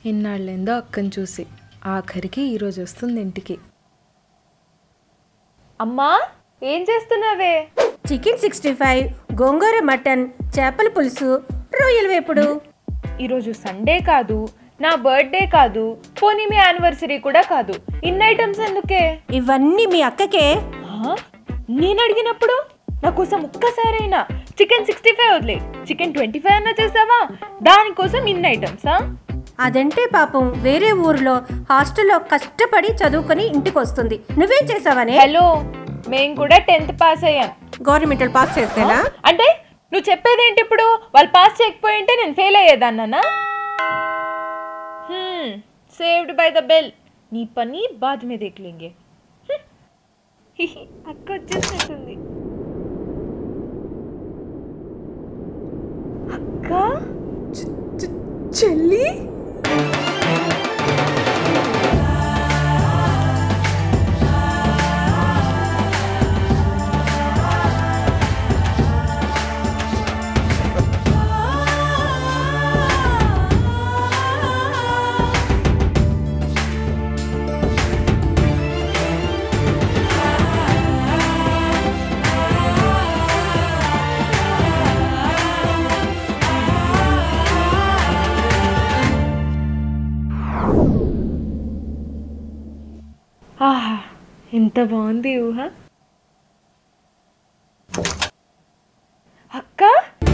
ఇన్నాళ్ళేందో అక్కని చూసి ఆఖరికి ఈరోజు వస్తుంది ఇంటికి అమ్మా ఏం చేస్తున్నావే చికెన్ సిక్స్టీ ఫైవ్ గోంగూర మటన్ చేపల పులుసు రొయ్యల వేపుడు ఈరోజు సండే కాదు నా బర్త్డే కాదు పోనీ మీ యానివర్సరీ కూడా కాదు ఇన్ని ఐటమ్స్ ఎందుకే ఇవన్నీ మీ అక్కకే ఆ? నేను అడిగినప్పుడు నా కోసం ఒక్కసారైనా చికెన్ సిక్స్టీ ఫైవ్ వదిలే చికెన్ ట్వంటీ ఫైవ్ అన్నా చేసావా దానికోసం ఇన్ని ఐటమ్సా అదంటే పాపం వేరే ఊర్లో హాస్టల్లో కష్టపడి చదువుకొని ఇంటికి వస్తుంది నువ్వేం చేసావనే హలో మేము కూడా టెన్త్ పాస్ అయ్యాం గవర్నమెంటల్ పాస్ చేస్తేనా అంటే నువ్వు చెప్పేది ఏంటి ఇప్పుడు వాళ్ళు పాస్ చేయకపోయి ఉంటే నేను ఫెయిల్ అయ్యేదాన్నా సేవ్డ్ బై ద బెల్ నీ పని బాద్ మీద దేఖ్లేంగే హ్మ్. హిహి, అక్క వచ్చేసినట్టుంది అక్క చెల్లి ఆహా ఎంత బాగుంది ఈ ఊహ అక్క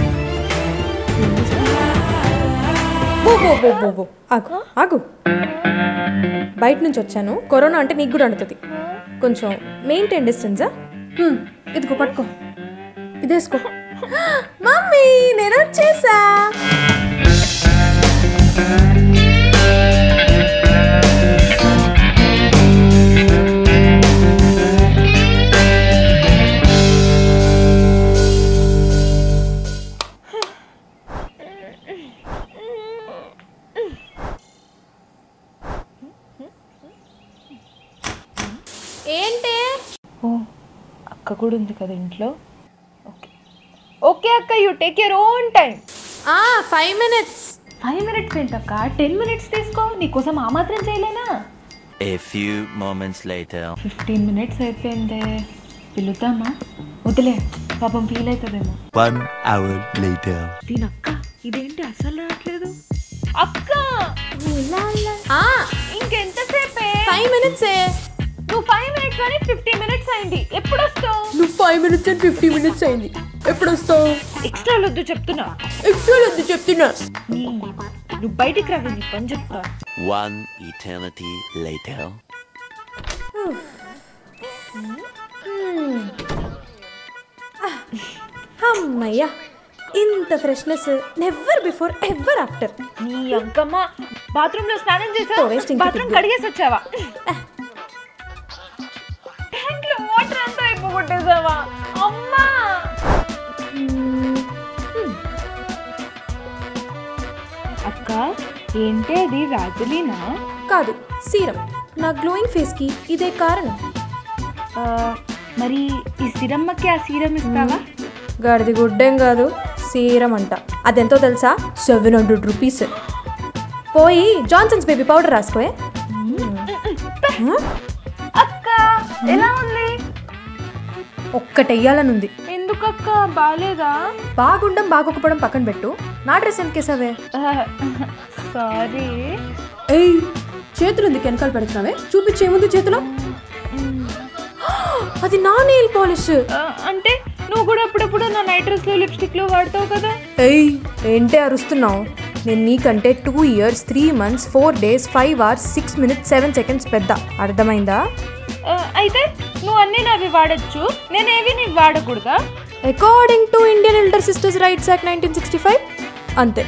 ఓ, ఓ, ఓ, ఓ, ఓ. ఆగు ఆగు బయట నుంచి వచ్చాను కరోనా అంటే నీకు కూడా అంటుతుంది కొంచెం మెయింటైన్ డిస్టెన్సా ఇదిగో పట్టుకో ఇదేసుకో మమ్మీ నేను వచ్చేసా ఏంటే ఓ అక్క కూడా ఉంది కదా ఇంట్లో ఓకే ఓకే అక్క you take your own time five minutes five minutes ఏంటక్క టెన్ మినిట్స్ తీసుకో నీకోసం ఆ మాత్రం చేయలేనా A few moments later. Fifteen minutes అయిపోయిందే పిలుద్దామా వదిలే పాపం ఫీల్ అవుతుందేమో One hour later. దీని అక్క ఇదేంటి అసలు రావట్లేదు అక్క ఇంకెంతసేపే ఫైవ్ మినిట్స్ నువ్వు ఫైవ్ మినిట్స్ అని ఫిఫ్టీ మినిట్స్ అయింది ఎప్పుడు వస్తావు నువ్వు five minutes and fifty minutes అయింది ఎప్పుడు వస్తావు ఎక్స్ట్రా వద్దు చెప్తున్నా ఎక్స్ట్రా వద్దు చెప్తున్నా నీ నువ్వు బయటికి రావి నీ పని చెప్తా One eternity later. అమ్మయ్యా ఇంత freshness never before ever after నీ అంకమ్మ బాత్రూమ్ లో స్నానం ఓ, చేసావు wasting the బాత్రూమ్ good. కడిగేసి వచ్చావా ట్యాంక్ లో వాటర్ అంతా అయిపోగొట్టేసావా అమ్మా అక్క ఏంటి అది వ్యాజిలీనా కాదు సీరం నా గ్లోయింగ్ ఫేస్ కి ఇదే కారణం ఆ, మరి ఈ సిరమ్మకి ఆ సీరం ఇస్తావా గాడిది గుడ్డేం కాదు సీరం అంట అదెంతో తెలుసా సెవెన్ హండ్రెడ్ రూపీస్ పోయి జాన్సన్స్ బేబీ పౌడర్ రాసుకోే అక్క ఎలా ఉంది ఒక్కటెయ్యాలనుంది ఎందుకు అక్క బాగాలేదా బాగుండం బాగోకపోవడం పక్కన పెట్టు నా డ్రెస్ ఎందుకేసావే సారీ ఏయ్ చేతులు ఎందుకు వెనకాల పెడుతున్నావే చూపించేముంది చేతిలో అది నా నెయిల్ పాలిష్ అంటే నువ్వు కూడా అప్పుడప్పుడు నా నైట్ డ్రెస్లో లిప్స్టిక్లో వాడతావు కదా ఏయ్ ఏంటే అరుస్తున్నావు నేను నీకంటే two years three months four days five hours six minutes seven seconds పెద్ద అర్థమైందా ఆ, అయితే నువ్వు అన్నీ నావి వాడచ్చు నేనేవి నీవి వాడకూడదా according to Indian elder sisters rights act nineteen sixty five అంతే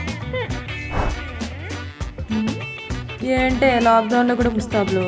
ఏంటే లాక్డౌన్లో కూడా పుస్తాబ్లు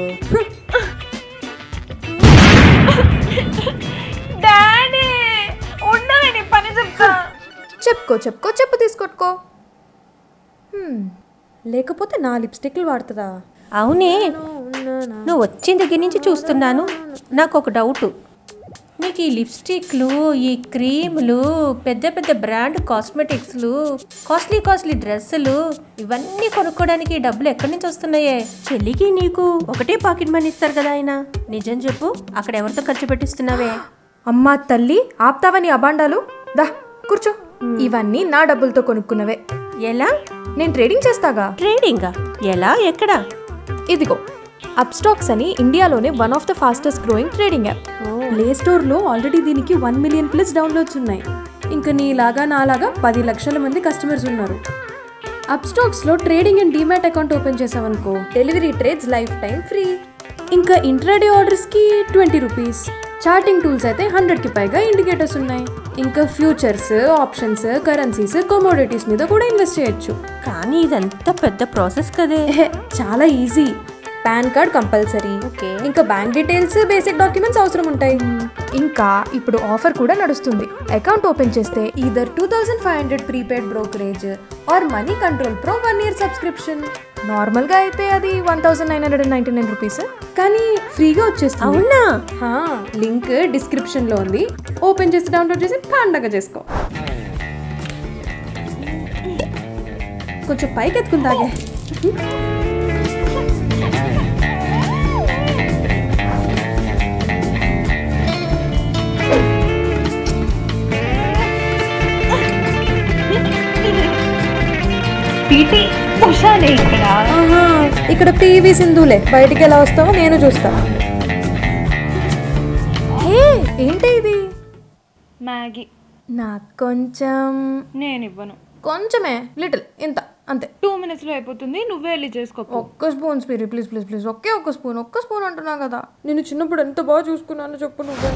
డాడీ ఉండవే నీ పని చెప్తా చెప్పుకో చెప్పుకో చెప్పు తీసుకొట్టుకో హ్మ్, లేకపోతే నా లిప్స్టిక్లు వాడుతుందా అవునే నువ్వు వచ్చిన దగ్గర నుంచి చూస్తున్నాను నాకు ఒక డౌట్ మీకు ఈ లిప్స్టిక్లు ఈ క్రీములు పెద్ద పెద్ద బ్రాండ్ కాస్మెటిక్స్లు కాస్ట్లీ కాస్ట్లీ డ్రెస్సులు ఇవన్నీ కొనుక్కోవడానికి డబ్బులు ఎక్కడి నుంచి వస్తున్నాయే చెల్లికి నీకు ఒకటే పాకెట్ మనీ ఇస్తారు కదా ఆయన నిజం చెప్పు అక్కడ ఎవరితో ఖర్చు పెట్టిస్తున్నావే అమ్మా తల్లి ఆప్తావా నీ అబాండాలు దా కూర్చో ఇవన్నీ నా డబ్బులతో కొనుక్కున్నవే ఎలా నేను ట్రేడింగ్ చేస్తాగా ట్రేడింగా ఎలా ఎక్కడ ఇదిగో అప్స్టాక్స్ అని ఇండియాలోనే one of the fastest growing trading app play స్టోర్లో ఆల్రెడీ దీనికి వన్ మిలియన్ ప్లస్ డౌన్లోడ్స్ ఉన్నాయి ఇంకా నీలాగా నాలాగా పది లక్షల మంది కస్టమర్స్ ఉన్నారు అప్స్టాక్స్లో trading and demat account open చేసావనుకో delivery trades lifetime free ఇంకా ఇంట్రాడే ఆర్డర్స్కి ట్వంటీ రూపీస్ చార్టింగ్ టూల్స్ అయితే హండ్రెడ్కి పైగా ఇండికేటర్స్ ఉన్నాయి ఇంకా ఫ్యూచర్స్ ఆప్షన్స్ కరెన్సీస్ కమోడిటీస్ మీద కూడా ఇన్వెస్ట్ చేయొచ్చు కానీ ఇదంతా పెద్ద ప్రాసెస్ కదే ఎహె, చాలా easy PAN card compulsory okay ఇంకా బ్యాంక్ డీటెయిల్స్ బేసిక్ డాక్యుమెంట్స్ అవసరం ఉంటాయి ఇంకా ఇప్పుడు ఆఫర్ కూడా నడుస్తుంది అకౌంట్ ఓపెన్ చేస్తే either two thousand five hundred prepaid brokerage or Moneycontrol pro one year subscription నార్మల్గా అయితే అది one thousand nine hundred ninety nine rupees కానీ ఫ్రీగా వచ్చేస్తుంది అవునా హా, లింక్ డిస్క్రిప్షన్ లో ఉంది ఓపెన్ చేసి డౌన్లోడ్ చేసి పండగ చేసుకో కొంచెం పైకి ఎత్తుకుందాగే పీటీ ఉషానే ఇక్కడ ఆహా, ఇక్కడ పీవీ సింధులే బయటికి ఎలా వస్తావో నేను చూస్తా హే ఏంటి ఇది మ్యాగీ నాకు కొంచెం నేను ఇవ్వను కొంచెమే లిటిల్ ఇంత అంతే టూ మినిట్స్లో అయిపోతుంది నువ్వే వెళ్ళి చేసుకో ఒక్క స్పూన్ స్పీరి ప్లీజ్ ప్లీజ్ ప్లీజ్ ఒకే ఒక్క స్పూన్ ఒక్క స్పూన్ అంటున్నా కదా నేను చిన్నప్పుడు ఎంత బాగా చూసుకున్నానో చెప్పు నువ్వే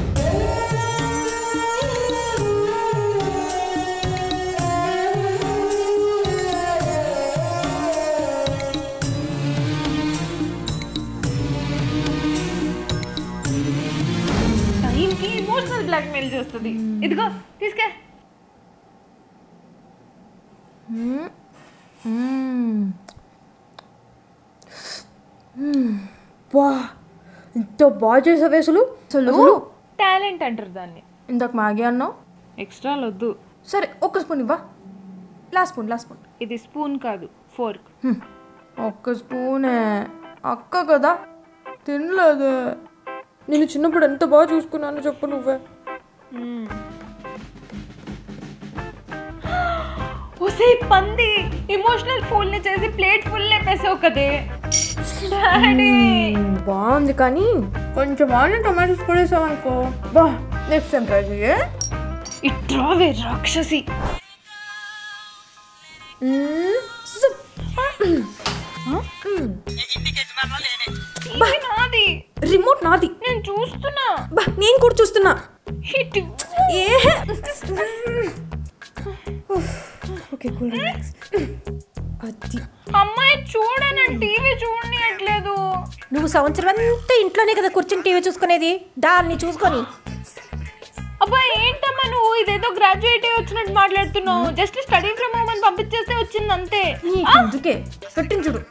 టైంకి ఇమోషనల్ బ్లాక్మెయిల్ చేస్తుంది ఇదిగో తీసుకే వా ఇంత బాగా చేసావే అసలు అసలు టాలెంట్ అంటారు దాన్ని ఇందాక మాగే అన్నావు ఎక్స్ట్రా వద్దు సరే ఒక్క స్పూన్ ఇవ్వా లాస్ట్ స్పూన్ లాస్ట్ స్పూన్ ఇది స్పూన్ కాదు ఫోర్క్ ఒక్క స్పూనే అక్క కదా తినలేదు నేను చిన్నప్పుడు ఎంత బాగా చూసుకున్నానో చెప్పు నువ్వే ఒసే పంది ఎమోషనల్ ఫుల్ ని చేసి ప్లేట్ ఫుల్ లేపేసావు కదే డాడీ మ్మ్, బాగుంది కానీ కొంచెం ఆనియన్ టొమాటోస్ కూడా వేసావు అనుకో బా నెక్స్ట్ టైం ట్రై చెయ్యే ఇట్రావే రాక్షసి ఇది నాది రిమోట్ నాది నేను చూస్తున్నా బా నేను కూడా చూస్తున్నా హిట్ ఏ ఓకే కూల్ అది అమ్మాయి చూడని టీవీ చూడనియట్లేదు నువ్వు సంవత్సరం అంతా ఇంట్లోనే కదా కూర్చుని టీవీ చూసుకునేది దాన్ని చూసుకొని అబ్బా ఏంటమ్మా నువ్వు ఇదేదో గ్రాడ్యుయేట్ వచ్చినట్టు మాట్లాడుతున్నావు జస్ట్ స్టడీ ఫ్రమ్ హోమ్ అని పంపించేస్తే వచ్చింది అంతే నీకు అందుకే పెట్టించుడు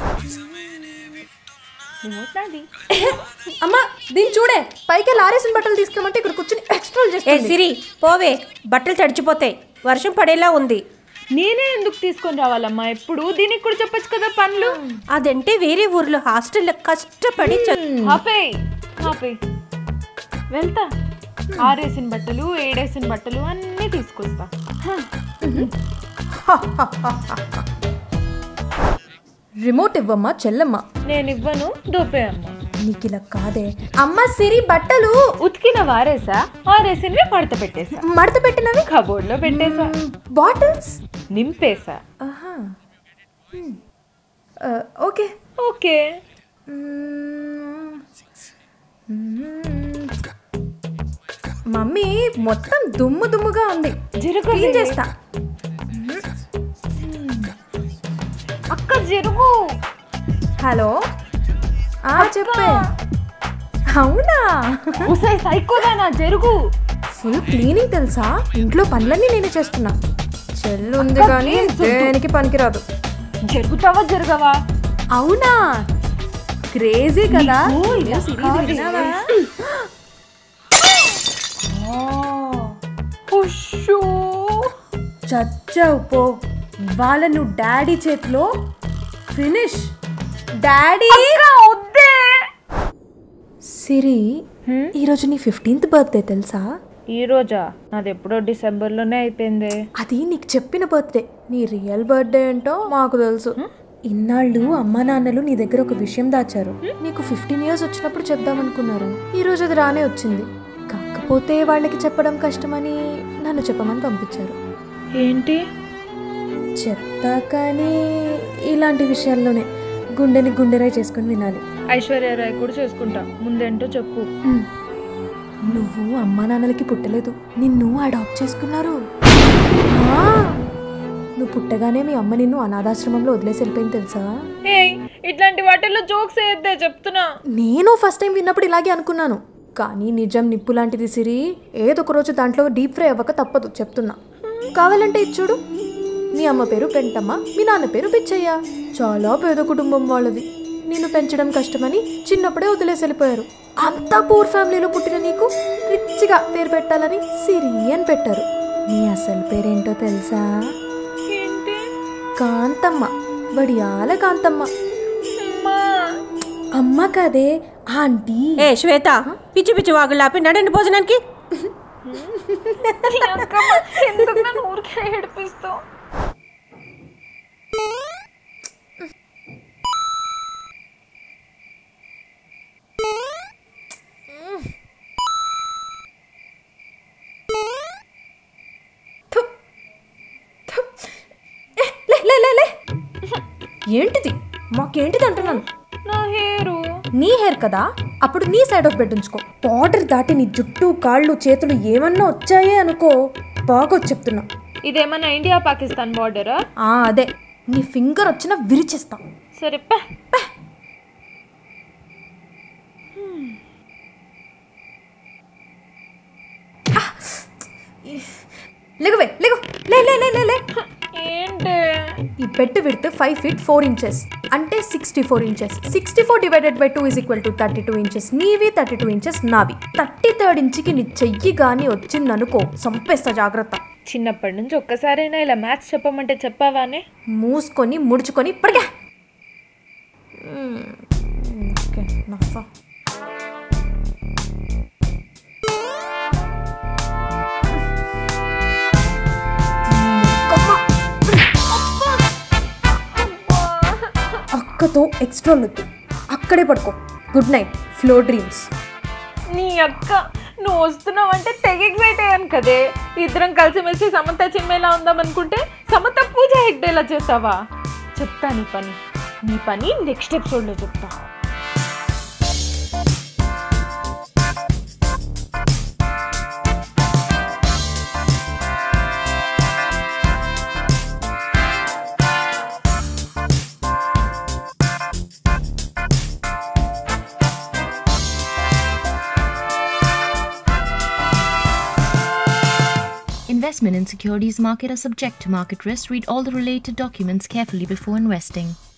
నాది అమ్మా దీన్ని చూడే పైకి లారేసిన బట్టలు తీసుకెళ్ళమంటే ఇక్కడ కూర్చుని ఎక్స్ట్రా ఏ చేస్తుంది సిరి పోవే బట్టలు తడిచిపోతాయి వర్షం పడేలా ఉంది నేనే ఎందుకు తీసుకొని రావాలమ్మా ఎప్పుడు దీనికి కూడా చెప్పొచ్చు కదా పనులు అదంటే వేరే ఊర్లో హాస్టల్లో కష్టపడి చ- ఆపేయ్ ఆపేయ్ వెళ్తా ఆరేసిన బట్టలు ఏడేసిన బట్టలు అన్నీ తీసుకొస్తా రిమోట్ ఇవ్వమ్మా చెల్లమ్మ నేను ఇవ్వను దోపే అమ్మ నీకు ఇలా కాదే అమ్మ సిరి బట్టలు ఉతికిన వారేసా ఆరేసినవి మడత పెట్టేసా మడత పెట్టినవి కబోర్డ్ లో పెట్టేసా బాటిల్స్ నింపేసా ఆహా ఆ, ఓకే ఓకే మ్మ్. మ్మ్. మమ్మీ మొత్తం దుమ్ము దుమ్ముగా ఉంది జరుగు క్లీన్ చేస్తా అక్క జరుగు హలో ఆ చెప్పే అవునా ఉసాయి సైకోదానా జరుగు ఫుల్ క్లీనింగ్ తెలుసా ఇంట్లో పనులన్నీ నేనే చేస్తున్నా చెల్లు ఉంది అక్క, కానీ please వద్దు. దేనికి పనికిరాదు జరుగుతావా జరగవా అవునా క్రేజీ కదా నీకు ఏం సిరీస్ కాదు. విన్నావా? ఉష్షూ. చచ్చావు పో వాళ్ళ నువ్వు డాడీ చేతిలో ఫినిష్ డాడీ అక్క, వద్దే సిరి ఈరోజు నీ ఫిఫ్టీన్త్ బర్త్డే తెలుసా ఈ రోజా నాది ఎప్పుడో డిసెంబర్లోనే అయిపోయింది అది నీకు చెప్పిన బర్త్డే నీ రియల్ బర్త్డే ఏంటో మాకు తెలుసు ఇన్నాళ్ళు అమ్మా నాన్నలు నీ దగ్గర ఒక విషయం దాచారు నీకు ఫిఫ్టీన్ ఇయర్స్ వచ్చినప్పుడు చెప్దామనుకున్నారు ఈ రోజు అది రానే వచ్చింది కాకపోతే వాళ్ళకి చెప్పడం కష్టమని నన్ను చెప్పమని పంపించారు ఏంటి చెప్తా కానీ ఇలాంటి విషయాల్లోనే గుండెని గుండెరాయి చేసుకుని వినాలి ఐశ్వర్య రాయ్ కూడా చేసుకుంటా ముందేంటో చెప్పు నువ్వు అమ్మా నాన్నలకి పుట్టలేదు నిన్ను అడాప్ట్ చేసుకున్నారు ఆ, నువ్వు పుట్టగానే మీ అమ్మ నిన్ను అనాథాశ్రమంలో వదిలేసి వెళ్ళిపోయింది తెలుసా ఏయ్ ఇట్లాంటి వాటిల్లో జోక్స్ వేయద్దే చెప్తున్నా నేను ఫస్ట్ టైం విన్నప్పుడు ఇలాగే అనుకున్నాను కానీ నిజం నిప్పు లాంటిది సిరి ఏదో ఒక రోజు దాంట్లో డీప్ ఫ్రై అవ్వక తప్పదు చెప్తున్నా కావాలంటే ఇది చూడు మీ అమ్మ పేరు పెంటమ్మ మీ నాన్న పేరు పిచ్చయ్య చాలా పేద కుటుంబం వాళ్ళది నిన్ను పెంచడం కష్టమని చిన్నప్పుడే వదిలేసి వెళ్ళిపోయారు అంతా పూర్ ఫ్యామిలీలో పుట్టిన నీకు రిచ్గా పేరు పెట్టాలని సిరి అని పెట్టారు నీ అసలు పేరేంటో తెలుసా ఏంటి కాంతమ్మ వడియాల కాంతమ్మ అమ్మా అమ్మ కదే ఆంటీ ఏ శ్వేత పిచ్చి పిచ్చి వాగులు ఆపి నడండి భోజనానికి ఈ అక్కమ్మ ఎందుకు నన్ను ఊరికే ఏడిపిస్తావు లే లే లే లే ఏంటిది మాకేంటిది అంటున్నాను నా హేరు నీ హెయిర్ కదా అప్పుడు నీ సైడ్ ఆఫ్ బెడ్ ఉంచుకో బార్డర్ దాటి నీ జుట్టు కాళ్ళు చేతులు ఏమన్నా వచ్చాయే అనుకో బాగా చెప్తున్నా ఇదేమన్నా ఇండియా పాకిస్తాన్ బార్డరా ఆ అదే నీ ఫింగర్ వచ్చినా విరిచేస్తాం సరే పా లేగువే లేగు లే లే లే లే లే ఏంటి ఈ bed width five feet four inches అంటే sixty four inches sixty four divided by two is equal to thirty two inches నీవి థర్టీ టూ ఇంచెస్ నావి థర్టీ థర్డ్ ఇంచుకి నీ చెయ్యి కానీ వచ్చిందనుకో సంపేస్తా జాగ్రత్త చిన్నప్పటి నుంచి ఒక్కసారైనా ఇలా మ్యాథ్స్ చెప్పమంటే చెప్పావానే మూసుకొని ముడుచుకొని ఇప్పటికే ఓకే నఫా అక్కతో ఎక్స్ట్రా వద్దు అక్కడే పడుకో గుడ్ నైట్ ఫ్లో డ్రీమ్స్ నీ అక్క నువ్వు వస్తున్నావంటే తెగ ఎగ్జైట్ అయ్యాను కదే ఇద్దరం కలిసిమెలిసి సమత చిమ్మేలా ఉందాం అనుకుంటే సమత పూజ హెగ్డేలా చేస్తావా చెప్తా నీ పని నీ పని నెక్స్ట్ ఎపిసోడ్లో చెప్తా Investment in securities market are subject to market risk. Read all the related documents carefully before investing.